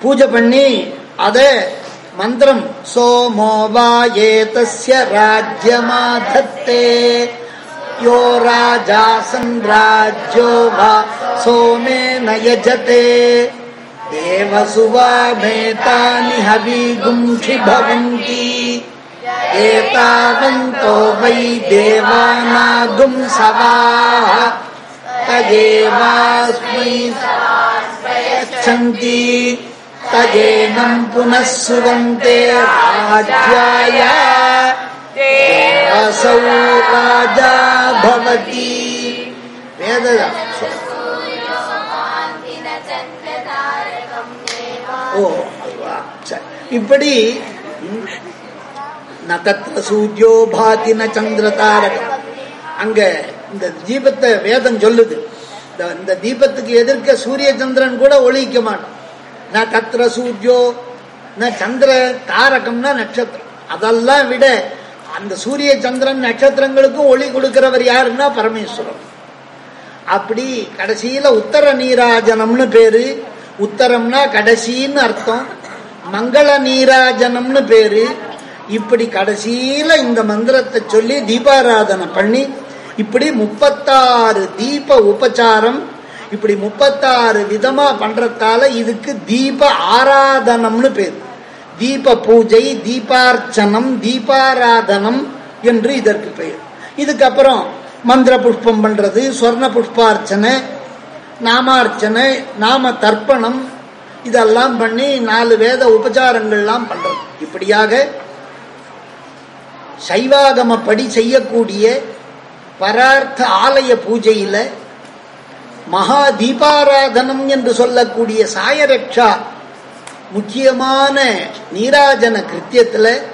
பூஜை பண்ணி அத மந்திரம் சோமோ வா ஏதஸ்ய ராஜ்யமாதத்தே யோ ராஜா சந்திராஜ்யோ வா சோமே நயஜதே देवसुवामेतानि हविगुंषि भवन्ति एतावन्तो वै देवानागुं सवाः तदेवास्मै यच्छन्ति तदेनम् पुनः सुवन्ते राज्याय असौ राजा भवति वेद ஓ அதுவா சரி இப்படி ம், ந தத்ர சூர்யோ பாதி ந சந்திர தாரகம் அங்க இந்த தீபத்தை வேதம் சொல்லுது இந்த- இந்த தீபத்துக்கு எதிர்க்க சூரிய சந்திரன் கூட ஒளிக்க மாட்டான் ந தத்ர சூர்யோ ந சந்திர தாரகம்னா நட்சத்திரம் அதெல்லாம் விட அந்த சூரிய சந்திரன் நட்சத்திரங்களுக்கும் ஒளி கொடுக்கிறவர் யாருன்னா பரமேஸ்வரன் அப்படி கடைசியில உத்தர நீராஜனம்னு பேரு உத்தரம்னா கடைசின்னு அர்த்தம் மங்கள நீராஜனம்னு பேரு இப்படி கடைசியில இந்த மந்திரத்தை சொல்லி தீபாராதனை பண்ணி இப்படி முப்பத்தாறு தீப உபச்சாரம் இப்படி முப்பத்தாறு விதமா பண்றதால இதுக்கு தீப ஆராதனம்னு பேர் தீப பூஜை தீபார்ச்சனம் தீபாராதனம் என்று இதற்கு பெயர் இதுக்கப்புறம் மந்திர புஷ்பம் பண்றது ஸ்வர்ண புஷ்பார்ச்சனை நாமார்ச்சனை நாம தர்ப்பணம் இதெல்லாம் பண்ணி நாலு வேத உபச்சாரங்கள்லாம் பண்றது இப்படியாக சைவாகமப்படி செய்யக்கூடிய பரார்த்த ஆலய பூஜையில மகா தீபாராதனம் என்று சொல்லக்கூடிய சாயரக்ஷா முக்கியமான நீராஜன கிருத்தியத்துல